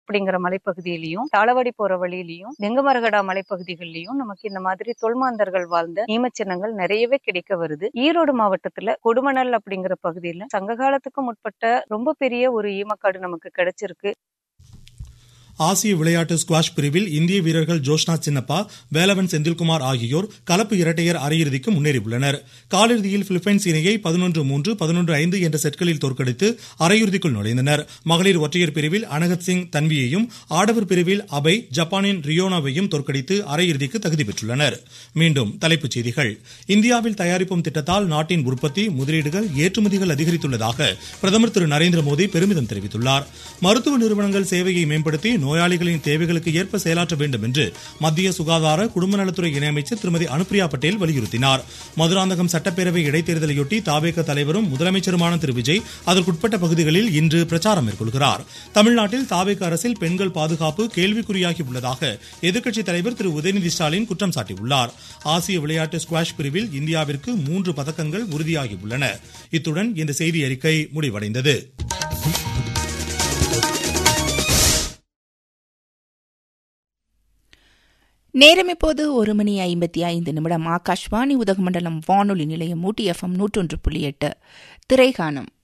அப்படிங்கிற மலைப்பகுதியிலையும் தாளவாடி போற வழியிலையும் தெங்கமரகடா மலைப்பகுதிகளிலையும் நமக்கு இந்த மாதிரி தொல்மாந்தர்கள் வாழ்ந்த ஈமச்சின்னங்கள் நிறையவே கிடைக்க வருது ஈரோடு மாவட்டத்துல கொடுமணல் அப்படிங்கிற பகுதியில சங்க காலத்துக்கு முற்பட்ட ரொம்ப பெரிய ஒரு ஈமக்காடு நமக்கு கிடைச்சிருக்கு ஆசிய விளையாட்டு ஸ்குவாஷ் பிரிவில் இந்திய வீரர்கள் ஜோஷ்னா சின்னப்பா வேலவன் செந்தில்குமார் ஆகியோர் கலப்பு இரட்டையர் அரையிறுதிக்கு முன்னேறியுள்ளனர் காலிறுதியில் பிலிப்பைன்ஸ் இணையை பதினொன்று மூன்று பதினொன்று ஐந்து என்ற செட்களில் தோற்கடித்து அரையிறுதிக்குள் நுழைந்தனர் மகளிர் ஒற்றையர் பிரிவில் அனகத் சிங் தன்வியையும் ஆடவர் பிரிவில் அபய் ஜப்பானின் ரியோனாவையும் தோற்கடித்து அரையிறுதிக்கு தகுதி பெற்றுள்ளனர் மீண்டும் தலைப்புச் செய்திகள் இந்தியாவில் தயாரிப்போம் திட்டத்தால் நாட்டின் உற்பத்தி முதலீடுகள் ஏற்றுமதிகள் அதிகரித்துள்ளதாக பிரதமர் திரு நரேந்திர மோடி பெருமிதம் தெரிவித்துள்ளார் மருத்துவ நிறுவனங்கள் சேவையை மேம்படுத்தி நோயாளிகளின் தேவைகளுக்கு ஏற்ப செயலாற்ற வேண்டும் என்று மத்திய சுகாதார குடும்ப நலத்துறை இணையமைச்சர் திருமதி அனுப்பிரியா பட்டேல் வலியுறுத்தினார் மதுராந்தகம் சட்டப்பேரவை இடைத்தேர்தலையொட்டி தாவேக தலைவரும் முதலமைச்சருமான திரு விஜய் அதற்குட்பட்ட பகுதிகளில் இன்று பிரச்சாரம் மேற்கொள்கிறார் தமிழ்நாட்டில் தாவேக அரசில் பெண்கள் பாதுகாப்பு கேள்விக்குறியாகி உள்ளதாக எதிர்க்கட்சித் தலைவர் திரு உதயநிதி ஸ்டாலின் குற்றம் சாட்டியுள்ளார் ஆசிய விளையாட்டு ஸ்குவாஷ் பிரிவில் இந்தியாவிற்கு மூன்று பதக்கங்கள் உறுதியாகியுள்ளன இத்துடன் இந்த செய்தி அறிக்கை முடிவடைந்தது நேரம் இப்போது ஒரு மணி ஐம்பத்தி ஐந்து நிமிடம் ஆகாஷ்வாணி உதகமண்டலம் வானொலி நிலையம் ஊட்டி எஃப்எம் நூற்றொன்று புள்ளி எட்டு திரைகானம்